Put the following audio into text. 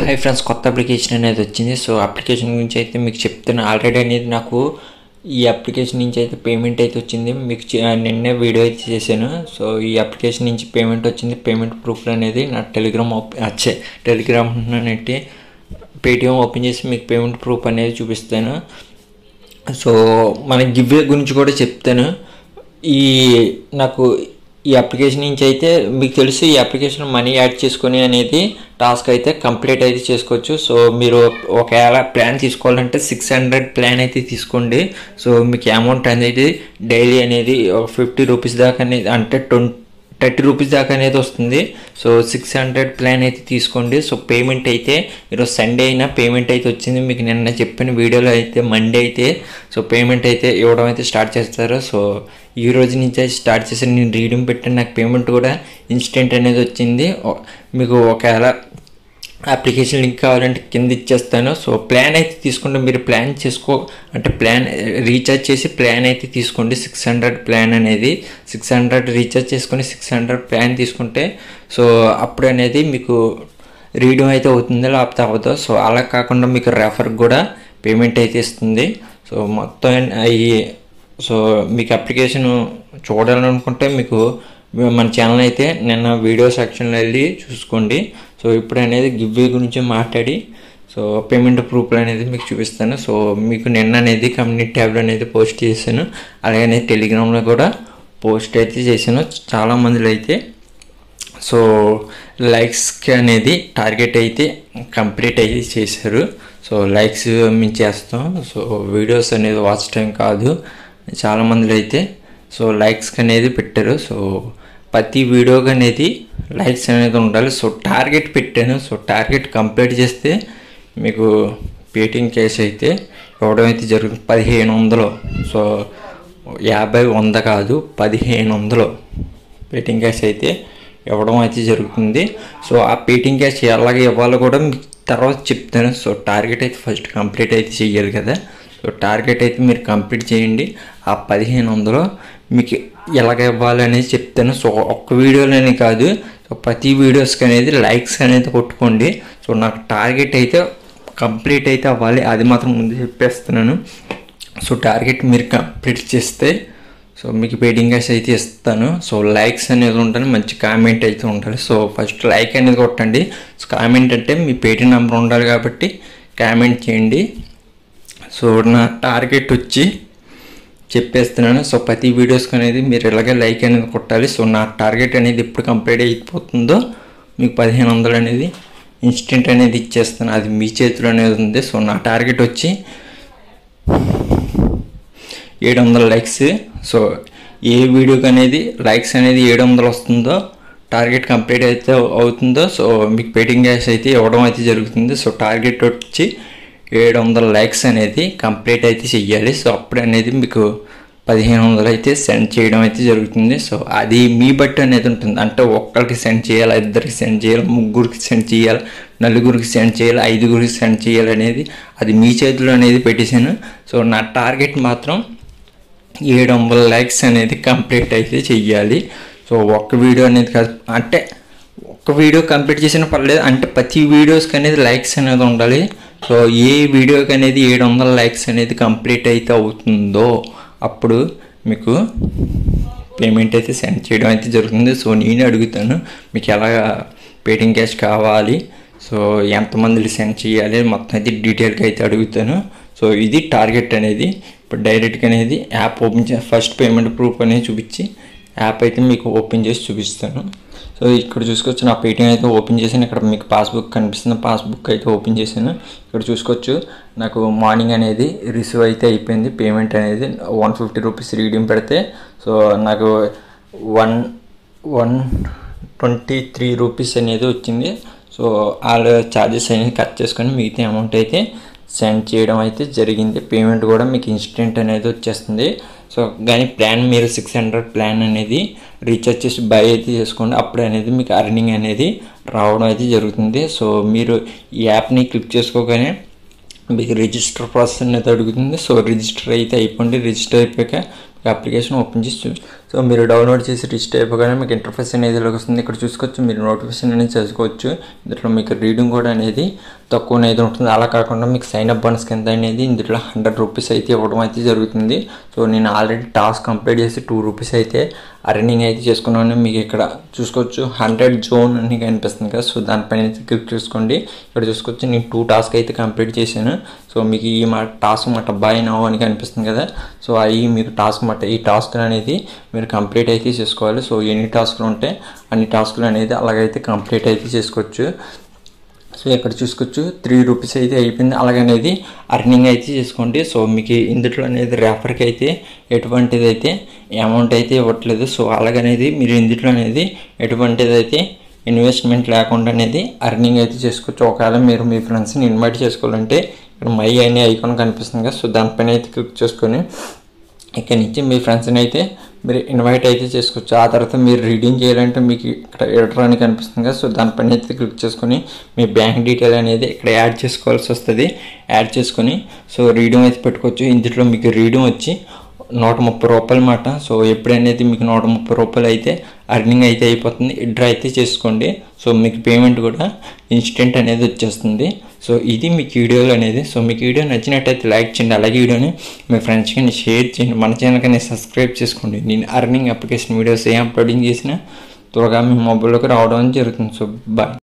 hi friends కొత్త application అనేది వచ్చింది సో అప్లికేషన్ గురించి అయితే మీకు చెప్తున్నా ఆల్రెడీ అనేది నాకు ఈ అప్లికేషన్ నుంచి అయితే పేమెంట్ అయితే వచ్చింది మీకు చే- నిన్నే వీడియో అయితే చేశాను సో ఈ అప్లికేషన్ నుంచి పేమెంట్ వచ్చింది పేమెంట్ ప్రూఫ్ అనేది నా టెలిగ్రామ్ ఓపెన్ వచ్చే టెలిగ్రామ్ నెట్టి పేటిఎం ఓపెన్ చేసి మీకు పేమెంట్ ప్రూఫ్ అనేది చూపిస్తాను సో మన గివ్వే గురించి కూడా చెప్తాను ఈ నాకు ఈ అప్లికేషన్ నుంచి అయితే మీకు తెలుసు ఈ అప్లికేషన్ మనీ యాడ్ చేసుకొని అనేది టాస్క్ అయితే కంప్లీట్ అయితే చేసుకోవచ్చు సో మీరు ఒకవేళ ప్లాన్ తీసుకోవాలంటే సిక్స్ హండ్రెడ్ ప్లాన్ అయితే తీసుకోండి సో మీకు అమౌంట్ అనేది డైలీ అనేది ఫిఫ్టీ రూపీస్ దాకా అనేది అంటే ట్వంటీ థర్టీ రూపీస్ దాకా అనేది వస్తుంది సో సిక్స్ హండ్రెడ్ ప్లాన్ అయితే తీసుకోండి సో పేమెంట్ అయితే ఈరోజు సండే అయినా పేమెంట్ అయితే వచ్చింది మీకు నిన్న చెప్పిన వీడియోలో అయితే మండే అయితే సో పేమెంట్ అయితే ఇవ్వడం అయితే స్టార్ట్ చేస్తారు సో ఈ రోజు నుంచి అయితే స్టార్ట్ చేసి నేను రీడింగ్ పెట్టాను నాకు పేమెంట్ కూడా ఇన్స్టెంట్ అనేది వచ్చింది ఓ- మీకు ఒకవేళ అప్లికేషన్ లింక్ కావాలంటే కింద ఇచ్చేస్తాను సో ప్లాన్ అయితే తీసుకుంటే మీరు ప్లాన్ చేసుకో అంటే ప్లాన్ రీఛార్జ్ చేసి ప్లాన్ అయితే తీసుకోండి సిక్స్ హండ్రెడ్ ప్లాన్ అనేది సిక్స్ హండ్రెడ్ రీఛార్జ్ చేసుకొని సిక్స్ హండ్రెడ్ ప్లాన్ తీసుకుంటే సో అప్పుడు అనేది మీకు రీడింగ్ అయితే అవుతుంది లేకపోతే అవ్వదు సో అలా కాకుండా మీకు రెఫర్ కూడా పేమెంట్ అయితే ఇస్తుంది సో మొత్తం అవి సో మీకు అప్లికేషన్ చూడాలనుకుంటే మీకు మన ఛానల్ అయితే నిన్న వీడియో సెక్షన్లో వెళ్ళి చూసుకోండి సో ఇప్పుడు అనేది గివ్వే గురించి మాట్లాడి సో పేమెంట్ ప్రూఫ్ అనేది మీకు చూపిస్తాను సో మీకు నిన్న అనేది కమ్యూనిటీ ట్యాబ్లో అనేది పోస్ట్ చేశాను అలాగే టెలిగ్రామ్లో కూడా పోస్ట్ అయితే చేశాను చాలా మందిలో అయితే సో లైక్స్కి అనేది టార్గెట్ అయితే కంప్లీట్ అయితే చేశారు సో లైక్స్ మేము చేస్తాం సో వీడియోస్ అనేది వాచ్ టైం కాదు చాలా మందిలో అయితే సో లైక్స్కి అనేది పెట్టారు సో ప్రతి వీడియోకి అనేది లైక్స్ అనేది ఉండాలి సో టార్గెట్ పెట్టాను సో టార్గెట్ కంప్లీట్ చేస్తే మీకు పేటింగ్ కేసు అయితే ఇవ్వడం అయితే జరుగుతుంది పదిహేను వందలు సో యాభై వంద కాదు పదిహేను వందలు పేటింగ్ క్యాష్ అయితే ఇవ్వడం అయితే జరుగుతుంది సో ఆ పేటింగ్ క్యాష్ ఎలాగ ఇవ్వాలో కూడా మీకు తర్వాత చెప్తాను సో టార్గెట్ అయితే ఫస్ట్ కంప్లీట్ అయితే చెయ్యాలి కదా సో టార్గెట్ అయితే మీరు కంప్లీట్ చేయండి ఆ పదిహేను వందలు మీకు ఎలాగ ఇవ్వాలి అనేది చెప్తాను సో ఒక్క వీడియోలోనే కాదు సో ప్రతి వీడియోస్కి అనేది లైక్స్ అనేది కొట్టుకోండి సో నాకు టార్గెట్ అయితే కంప్లీట్ అయితే అవ్వాలి అది మాత్రం ముందు చెప్పేస్తున్నాను సో టార్గెట్ మీరు కంప్లీట్ చేస్తే సో మీకు పేటింగ్ క్యాష్ అయితే ఇస్తాను సో లైక్స్ అనేది ఉండాలి మంచి కామెంట్ అయితే ఉండాలి సో ఫస్ట్ లైక్ అనేది కొట్టండి సో కామెంట్ అంటే మీ పేటీ నెంబర్ ఉండాలి కాబట్టి కామెంట్ చేయండి సో నా టార్గెట్ వచ్చి చెప్పేస్తున్నాను సో ప్రతి వీడియోస్కి అనేది మీరు ఇలాగే లైక్ అనేది కొట్టాలి సో నా టార్గెట్ అనేది ఎప్పుడు కంప్లీట్ అయిపోతుందో మీకు పదిహేను వందలు అనేది ఇన్స్టెంట్ అనేది ఇచ్చేస్తాను అది మీ చేతిలో అనేది ఉంది సో నా టార్గెట్ వచ్చి ఏడు వందల లైక్స్ సో ఏ వీడియోకి అనేది లైక్స్ అనేది ఏడు వందలు వస్తుందో టార్గెట్ కంప్లీట్ అయితే అవుతుందో సో మీకు పేటింగ్ క్యాష్ అయితే ఇవ్వడం అయితే జరుగుతుంది సో టార్గెట్ వచ్చి ఏడు వందల లైక్స్ అనేది కంప్లీట్ అయితే చెయ్యాలి సో అప్పుడు అనేది మీకు పదిహేను వందలు అయితే సెండ్ చేయడం అయితే జరుగుతుంది సో అది మీ బట్టి అనేది ఉంటుంది అంటే ఒక్కరికి సెండ్ చేయాలి ఇద్దరికి సెండ్ చేయాలి ముగ్గురికి సెండ్ చేయాలి నలుగురికి సెండ్ చేయాలి ఐదుగురికి సెండ్ చేయాలి అనేది అది మీ చేతిలో అనేది పెట్టేశాను సో నా టార్గెట్ మాత్రం ఏడు వందల లైక్స్ అనేది కంప్లీట్ అయితే చెయ్యాలి సో ఒక్క వీడియో అనేది కాదు అంటే ఒక్క వీడియో కంప్లీట్ చేసినా పర్లేదు అంటే ప్రతి వీడియోస్కి అనేది లైక్స్ అనేది ఉండాలి సో ఏ వీడియోకి అనేది ఏడు వందల లైక్స్ అనేది కంప్లీట్ అయితే అవుతుందో అప్పుడు మీకు పేమెంట్ అయితే సెండ్ చేయడం అయితే జరుగుతుంది సో నేను అడుగుతాను మీకు ఎలా పేటింగ్ క్యాష్ కావాలి సో ఎంతమంది సెండ్ చేయాలి మొత్తం అయితే డీటెయిల్గా అయితే అడుగుతాను సో ఇది టార్గెట్ అనేది ఇప్పుడు డైరెక్ట్గా అనేది యాప్ ఓపెన్ చే ఫస్ట్ పేమెంట్ ప్రూఫ్ అనేది చూపించి యాప్ అయితే మీకు ఓపెన్ చేసి చూపిస్తాను సో ఇక్కడ చూసుకోవచ్చు నా పేటిఎం అయితే ఓపెన్ చేశాను ఇక్కడ మీకు పాస్బుక్ కనిపిస్తుంది పాస్బుక్ అయితే ఓపెన్ చేశాను ఇక్కడ చూసుకోవచ్చు నాకు మార్నింగ్ అనేది రిసీవ్ అయితే అయిపోయింది పేమెంట్ అనేది వన్ ఫిఫ్టీ రూపీస్ రీడింగ్ పెడితే సో నాకు one one twenty three rupees అనేది వచ్చింది సో వాళ్ళ ఛార్జెస్ అనేది కట్ చేసుకొని మిగతా అమౌంట్ అయితే సెండ్ చేయడం అయితే జరిగింది పేమెంట్ కూడా మీకు ఇన్స్టెంట్ అనేది వచ్చేస్తుంది సో కానీ ప్లాన్ మీరు సిక్స్ హండ్రెడ్ ప్లాన్ అనేది రీఛార్జ్ చేసి బై అయితే చేసుకోండి అప్పుడు అనేది మీకు అర్నింగ్ అనేది రావడం అయితే జరుగుతుంది సో మీరు ఈ యాప్ని క్లిక్ చేసుకోగానే మీకు రిజిస్టర్ ప్రాసెస్ అనేది అడుగుతుంది సో రిజిస్టర్ అయితే అయిపోండి రిజిస్టర్ అయిపోయాక ఈ అప్లికేషన్ ఓపెన్ చేసి చూ సో మీరు డౌన్లోడ్ చేసి రిజిస్టర్ అయిపోగానే మీకు ఇంటర్ఫేస్ అనేది ఇలాగ వస్తుంది ఇక్కడ చూసుకోవచ్చు మీరు నోటిఫికేషన్ అనేది చేసుకోవచ్చు ఇందులో మీకు రీడింగ్ కూడా అనేది తక్కువ అనేది ఉంటుంది అలా కాకుండా మీకు సైన్ అప్ బోనస్ కింద అనేది ఇందులో హండ్రెడ్ రూపీస్ అయితే ఇవ్వడం అయితే జరుగుతుంది సో నేను ఆల్రెడీ టాస్క్ కంప్లీట్ చేసి టూ రూపీస్ అయితే అర్నింగ్ అయితే చేసుకున్నాను మీకు ఇక్కడ చూసుకోవచ్చు హండ్రెడ్ జోన్ అని కనిపిస్తుంది కదా సో దానిపైన అయితే క్లిక్ చేసుకోండి ఇక్కడ చూసుకోవచ్చు నేను టూ టాస్క్ అయితే కంప్లీట్ చేశాను సో మీకు ఈ మా టాస్క్ మాట బాయ్ నవ్ అని కనిపిస్తుంది కదా సో అవి మీకు టాస్క్ మాట ఈ టాస్క్ అనేది మీరు కంప్లీట్ అయితే చేసుకోవాలి సో ఎన్ని టాస్క్లు ఉంటే అన్ని టాస్క్లు అనేది అలాగైతే కంప్లీట్ అయితే చేసుకోవచ్చు సో ఇక్కడ చూసుకోవచ్చు త్రీ రూపీస్ అయితే అయిపోయింది అలాగనేది అర్నింగ్ అయితే చేసుకోండి సో మీకు ఇందులో అనేది రెఫర్కి అయితే ఎటువంటిది అయితే అమౌంట్ అయితే ఇవ్వట్లేదు సో అలాగనేది మీరు ఇందులో అనేది ఎటువంటిది అయితే ఇన్వెస్ట్మెంట్ లేకుండా అనేది అర్నింగ్ అయితే చేసుకోవచ్చు ఒకవేళ మీరు మీ ఫ్రెండ్స్ని ఇన్వైట్ చేసుకోవాలంటే ఇక్కడ మై అనే ఐకాన్ కనిపిస్తుంది కదా సో దానిపైన అయితే క్లిక్ చేసుకొని ఇక్కడ నుంచి మీ ఫ్రెండ్స్ని అయితే మీరు ఇన్వైట్ అయితే చేసుకోవచ్చు ఆ తర్వాత మీరు రీడింగ్ చేయాలంటే మీకు ఇక్కడ ఎడిటర్ అని కనిపిస్తుంది కదా సో దానిపైన అయితే క్లిక్ చేసుకొని మీ బ్యాంక్ డీటెయిల్ అనేది ఇక్కడ యాడ్ చేసుకోవాల్సి వస్తుంది యాడ్ చేసుకొని సో రీడింగ్ అయితే పెట్టుకోవచ్చు ఇందులో మీకు రీడింగ్ వచ్చి నూట ముప్పై రూపాయలు మాట సో ఎప్పుడనేది మీకు నూట ముప్పై రూపాయలు అయితే అర్నింగ్ అయితే అయిపోతుంది డ్రా అయితే చేసుకోండి సో మీకు పేమెంట్ కూడా ఇన్స్టెంట్ అనేది వచ్చేస్తుంది సో ఇది మీకు వీడియోలు అనేది సో మీకు వీడియో నచ్చినట్టయితే లైక్ చేయండి అలాగే వీడియోని మీ ఫ్రెండ్స్కి షేర్ చేయండి మన ఛానల్కి సబ్స్క్రైబ్ చేసుకోండి నేను అర్నింగ్ అప్లికేషన్ వీడియోస్ ఏం అప్లోడింగ్ చేసినా త్వరగా మీ మొబైల్లోకి రావడం జరుగుతుంది సో బాయ్